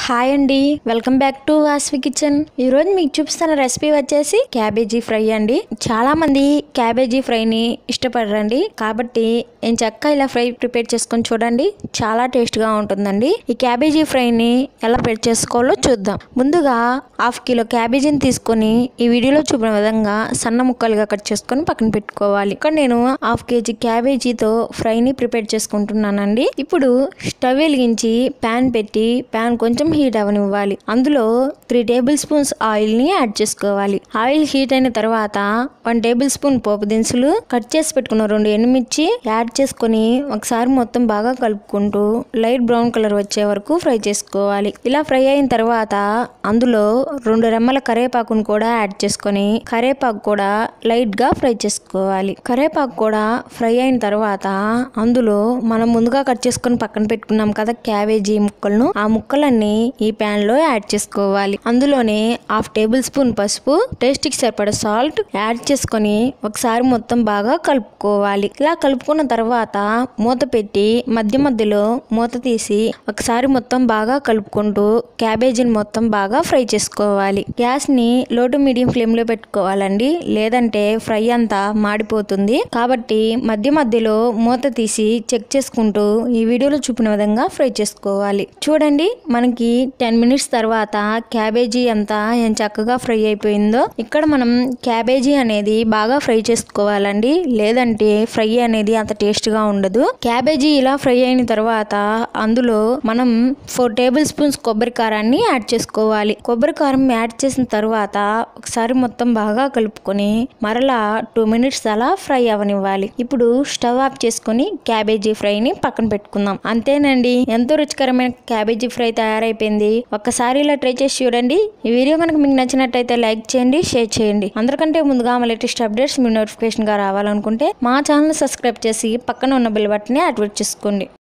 hi అండి welcome back to Vasvi kitchen ఈ రోజు మీకు చూపిస్తున్న రెసిపీ వచ్చేసి క్యాబేజీ ఫ్రై అండి చాలా మంది క్యాబేజీ ఫ్రైని ఇష్టపడరండి కాబట్టి నేను చక్క ఇలా ఫ్రై ప్రిపేర్ చేసుకొని చూడండి చాలా టేస్ట్ గా ఉంటుందండి ఈ క్యాబేజీ ఫ్రైని ఎలా ప్రిపేర్ చేసుకోవాలో చూద్దాం ముందుగా హాఫ్ కిలో క్యాబేజీని తీసుకొని ఈ వీడియోలో చూపిన విధంగా సన్న ముక్కలుగా కట్ చేసుకొని పక్కన పెట్టుకోవాలి ఇక్కడ నేను హాఫ్ కేజీ క్యాబేజీతో ఫ్రైని ప్రిపేర్ చేసుకుంటున్నానండి ఇప్పుడు స్టవ్ వెలిగించి ప్యాన్ పెట్టి ప్యాన్ కొంచెం హీట్ అవనివ్వాలి అందులో త్రీ టేబుల్ స్పూన్స్ ఆయిల్ ని యాడ్ చేసుకోవాలి ఆయిల్ హీట్ అయిన తర్వాత వన్ టేబుల్ స్పూన్ పోపు దినుసులు కట్ చేసి పెట్టుకున్న రెండు ఎండుమిర్చి యాడ్ చేసుకొని ఒకసారి మొత్తం బాగా కలుపుకుంటూ లైట్ బ్రౌన్ కలర్ వచ్చే వరకు ఫ్రై చేసుకోవాలి ఇలా ఫ్రై అయిన తర్వాత అందులో రెండు రెమ్మల కరివేపాకును కూడా యాడ్ చేసుకొని కరివేపాకు కూడా లైట్ గా ఫ్రై చేసుకోవాలి కరివేపాకు కూడా ఫ్రై అయిన తర్వాత అందులో మనం ముందుగా కట్ చేసుకొని పక్కన పెట్టుకున్నాం కదా క్యాబేజీ ముక్కలను ఆ ముక్కలన్నీ ఈ ప్యాన్ లో యాడ్ చేసుకోవాలి అందులోనే హాఫ్ టేబుల్ స్పూన్ పసుపు టేస్ట్ కి సరిపడ సాల్ట్ యాడ్ చేసుకొని ఒకసారి మొత్తం బాగా కలుపుకోవాలి ఇలా కలుపుకున్న తర్వాత మూత పెట్టి మధ్య మధ్యలో మూత తీసి ఒకసారి మొత్తం బాగా కలుపుకుంటూ క్యాబేజీని మొత్తం బాగా ఫ్రై చేసుకోవాలి గ్యాస్ ని లో టు మీడియం ఫ్లేమ్ లో పెట్టుకోవాలండి లేదంటే ఫ్రై అంతా మాడిపోతుంది కాబట్టి మధ్య మధ్యలో మూత తీసి చెక్ చేసుకుంటూ ఈ వీడియోలో చూపిన విధంగా ఫ్రై చేసుకోవాలి చూడండి మనకి టెన్ మినిట్స్ తర్వాత క్యాబేజీ అంతా ఎంత చక్కగా ఫ్రై అయిపోయిందో ఇక్కడ మనం క్యాబేజీ అనేది బాగా ఫ్రై చేసుకోవాలండి లేదంటే ఫ్రై అనేది అంత టేస్ట్ గా ఉండదు క్యాబేజీ ఇలా ఫ్రై అయిన తర్వాత అందులో మనం ఫోర్ టేబుల్ స్పూన్స్ కొబ్బరి కారాన్ని యాడ్ చేసుకోవాలి కొబ్బరి కారం యాడ్ చేసిన తర్వాత ఒకసారి మొత్తం బాగా కలుపుకొని మరలా టూ మినిట్స్ అలా ఫ్రై అవనివ్వాలి ఇప్పుడు స్టవ్ ఆఫ్ చేసుకొని క్యాబేజీ ఫ్రైని పక్కన పెట్టుకుందాం అంతేనండి ఎంతో రుచికరమైన క్యాబేజీ ఫ్రై తయారైపోయింది ఒక్కసారి ఇలా ట్రై చేసి చూడండి ఈ వీడియో కనుక మీకు నచ్చినట్టయితే లైక్ చేయండి షేర్ చేయండి అందరికంటే ముందుగా మా లేటెస్ట్ అప్డేట్స్ మీ నోటిఫికేషన్ గా రావాలనుకుంటే మా ఛానల్ సబ్స్క్రైబ్ చేసి పక్కన ఉన్న బెల్ బటన్ యాక్టివేట్ చేసుకోండి